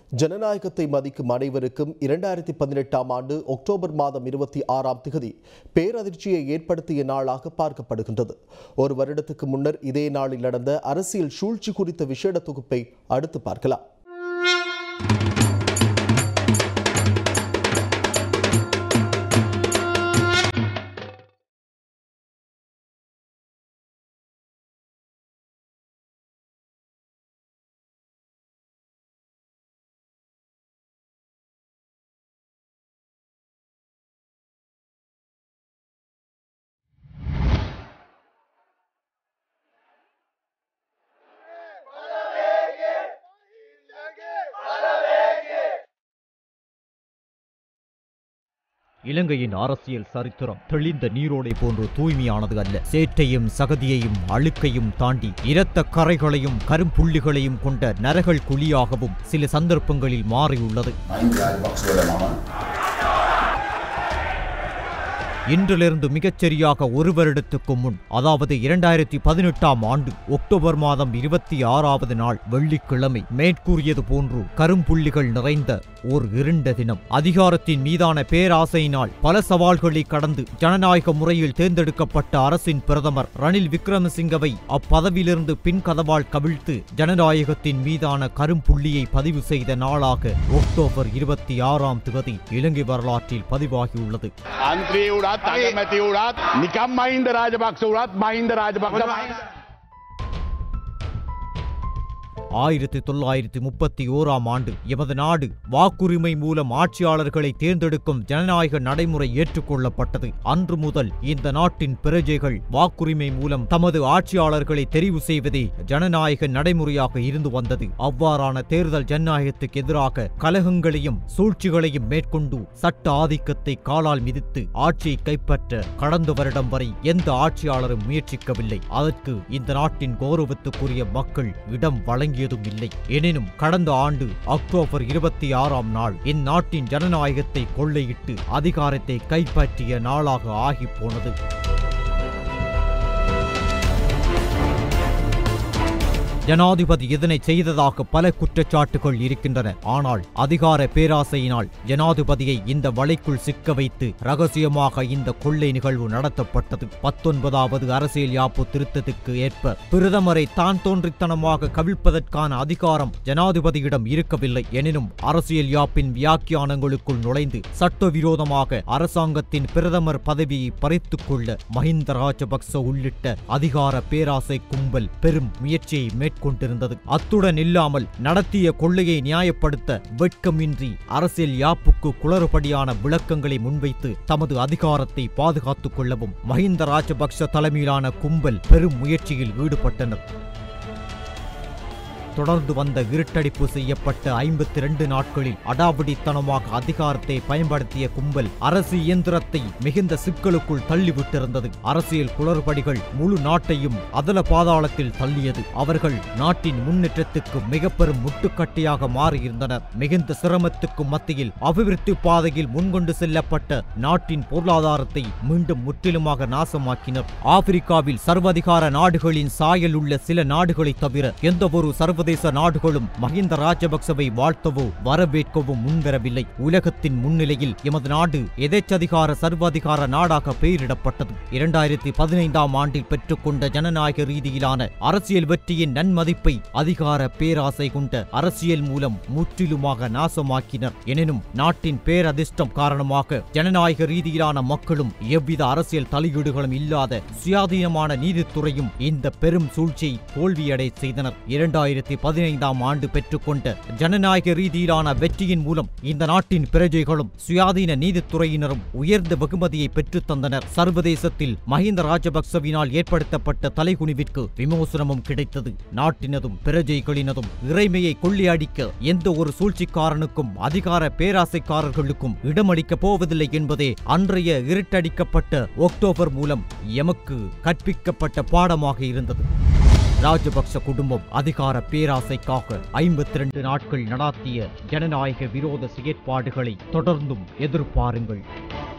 ஜனநாயகத்தை மதிக்கும் அனைவருக்கும் இரண்டாயிரத்தி பதினெட்டாம் ஆண்டு அக்டோபர் மாதம் இருபத்தி ஆறாம் திகதி பேரதிர்ச்சியை ஏற்படுத்திய நாளாக பார்க்கப்படுகின்றது ஒரு வருடத்துக்கு முன்னர் இதே நாளில் நடந்த அரசியல் சூழ்ச்சி குறித்த விசேட தொகுப்பை அடுத்து பார்க்கலாம் இலங்கையின் அரசியல் சரித்திரம் தெளிந்த நீரோடை போன்று தூய்மையானது அல்ல சேற்றையும் சகதியையும் அழுக்கையும் தாண்டி இரத்த கரைகளையும் கரும்புள்ளிகளையும் கொண்ட நரகள் குழியாகவும் சில சந்தர்ப்பங்களில் மாறியுள்ளது මයින් රාජපක්ෂවල මම இன்றிலிருந்து மிகச்சரியாக ஒரு வருடத்துக்கு முன் அதாவது இரண்டாயிரத்தி பதினெட்டாம் ஆண்டு அக்டோபர் மாதம் இருபத்தி ஆறாவது நாள் வெள்ளிக்கிழமை மேற்கூறியது போன்று கரும்புள்ளிகள் நிறைந்த ஓர் இருண்ட தினம் அதிகாரத்தின் மீதான பேராசையினால் பல சவால்களை கடந்து ஜனநாயக முறையில் தேர்ந்தெடுக்கப்பட்ட அரசின் பிரதமர் ரணில் விக்ரமசிங்கவை அப்பதவியிலிருந்து பின் கதவால் கவிழ்த்து ஜனநாயகத்தின் மீதான கரும்புள்ளியை பதிவு செய்த நாளாக அக்டோபர் இருபத்தி ஆறாம் திகதி இலங்கை வரலாற்றில் பதிவாகியுள்ளது අන්ත්‍රී වුණත් අගමැති වුණත් නිකම් මහින්ද රාජපක්ෂ වුණත් මහින්ද රාජපක්ෂ ஆயிரத்தி தொள்ளாயிரத்தி முப்பத்தி ஓராம் ஆண்டு எமது நாடு வாக்குரிமை மூலம் ஆட்சியாளர்களை தேர்ந்தெடுக்கும் ஜனநாயக நடைமுறை ஏற்றுக்கொள்ளப்பட்டது அன்று முதல் இந்த நாட்டின் பிரஜைகள் வாக்குரிமை மூலம் தமது ஆட்சியாளர்களை தெரிவு செய்வதே ஜனநாயக நடைமுறையாக இருந்து வந்தது அவ்வாறான தேர்தல் ஜனநாயகத்துக்கு எதிராக கலகங்களையும் சூழ்ச்சிகளையும் மேற்கொண்டு சட்ட ஆதிக்கத்தை காலால் மிதித்து ஆட்சியை கைப்பற்ற கடந்த வருடம் வரை எந்த ஆட்சியாளரும் முயற்சிக்கவில்லை அதற்கு இந்த நாட்டின் கௌரவத்துக்குரிய மக்கள் இடம் வழங்கியதும் இல்லை எனினும் கடந்த ஆண்டு அக்டோபர் இருபத்தி ஆறாம் நாள் இந்நாட்டின் ஜனநாயகத்தை கொள்ளையிட்டு அதிகாரத்தை கைப்பற்றிய நாளாக ஆகிப் போனது ஜனாதிபதி இதனை செய்ததாக பல குற்றச்சாட்டுகள் இருக்கின்றன ஆனால் அதிகார பேராசையினால் ஜனாதிபதியை இந்த வலைக்குள் சிக்க வைத்து ரகசியமாக இந்த கொள்ளை நிகழ்வு நடத்தப்பட்டது பத்தொன்பதாவது அரசியல் யாப்பு திருத்தத்துக்கு ஏற்ப பிரதமரை தான் தோன்றித்தனமாக கவிழ்ப்பதற்கான அதிகாரம் ஜனாதிபதியிடம் இருக்கவில்லை எனினும் அரசியல் யாப்பின் வியாக்கியானங்களுக்குள் நுழைந்து சட்டவிரோதமாக அரசாங்கத்தின் பிரதமர் பதவியை பறித்துக் கொள்ள மஹிந்த ராஜபக்ச உள்ளிட்ட அதிகார பேராசை கும்பல் பெரும் முயற்சியை மேற்கொண்டிருந்தது அத்துடன் இல்லாமல் நடத்திய கொள்ளையை நியாயப்படுத்த வெட்கமின்றி அரசியல் யாப்புக்கு குளறுபடியான விளக்கங்களை முன்வைத்து தமது அதிகாரத்தை பாதுகாத்துக் கொள்ளவும் மஹிந்த ராஜபக்ஷ தலைமையிலான கும்பல் பெரும் முயற்சியில் ஈடுபட்டனர் தொடர்ந்து வந்த இருட்டடிப்பு செய்யப்பட்ட ஐம்பத்தி ரெண்டு நாட்களில் அடாவடித்தனமாக அதிகாரத்தை பயன்படுத்திய கும்பல் அரசு இயந்திரத்தை மிகுந்த சிக்கலுக்குள் தள்ளிவிட்டிருந்தது அரசியல் குளறுபடிகள் முழு நாட்டையும் அதல பாதாளத்தில் தள்ளியது அவர்கள் நாட்டின் முன்னேற்றத்துக்கு மிக பெரும் முட்டுக்கட்டையாக மாறியிருந்தனர் மிகுந்த சிரமத்துக்கு மத்தியில் அபிவிருத்தி பாதையில் முன்கொண்டு செல்லப்பட்ட நாட்டின் பொருளாதாரத்தை மீண்டும் முற்றிலுமாக நாசமாக்கினர் ஆப்பிரிக்காவில் சர்வதிகார நாடுகளின் சாயல் உள்ள சில நாடுகளை தவிர எந்தவொரு சர்வதேச நாடுகளும் மஹிந்த ராஜபக்சவை வாழ்த்தவோ வரவேற்கவோ முன்வரவில்லை உலகத்தின் முன்னிலையில் எமது நாடு எதேச்சதிகார சர்வாதிகார நாடாக பெயரிடப்பட்டது இரண்டாயிரத்தி பதினைந்தாம் ஆண்டில் பெற்றுக்கொண்ட ஜனநாயக ரீதியிலான அரசியல் வெற்றியின் நன்மதிப்பை அதிகார பேராசை கொண்ட அரசியல் மூலம் முற்றிலுமாக நாசமாக்கினர் எனினும் நாட்டின் பேரதிர்ஷ்டம் காரணமாக ஜனநாயக ரீதியிலான மக்களும் எவ்வித அரசியல் தலையீடுகளும் இல்லாத சுயாதீனமான நீதித்துறையும் இந்த பெரும் சூழ்ச்சியை தோல்வியடை செய்தனர் இரண்டாயிரத்தி பதினைந்தாம் ஆண்டு பெற்றுக்கொண்ட ஜனநாயக ரீதியிலான வெற்றியின் மூலம் இந்த நாட்டின் பிரஜைகளும் சுயாதீன நீதித்துறையினரும் உயர்ந்த வெகுமதியை பெற்றுத் தந்தனர் சர்வதேசத்தில் மஹிந்த ராஜபக்சவினால் ஏற்படுத்தப்பட்ட தலைகுனிவிற்கு விமோசனமும் கிடைத்தது நாட்டினதும் பிரஜைகளினதும் இறைமையை கொள்ளையடிக்க எந்த ஒரு சூழ்ச்சிக்காரனுக்கும் அதிகார பேராசைக்காரர்களுக்கும் இடமளிக்கப் போவதில்லை என்பதே அன்றைய இருட்டடிக்கப்பட்ட அக்டோபர் மூலம் எமக்கு கற்பிக்கப்பட்ட பாடமாக இருந்தது ராஜபக்ச குடும்பம் அதிகார பேராசைக்காக ஐம்பத்தி ரெண்டு நாட்கள் நடாத்திய ஜனநாயக விரோத செயற்பாடுகளை தொடர்ந்தும் எதிர்பாருங்கள்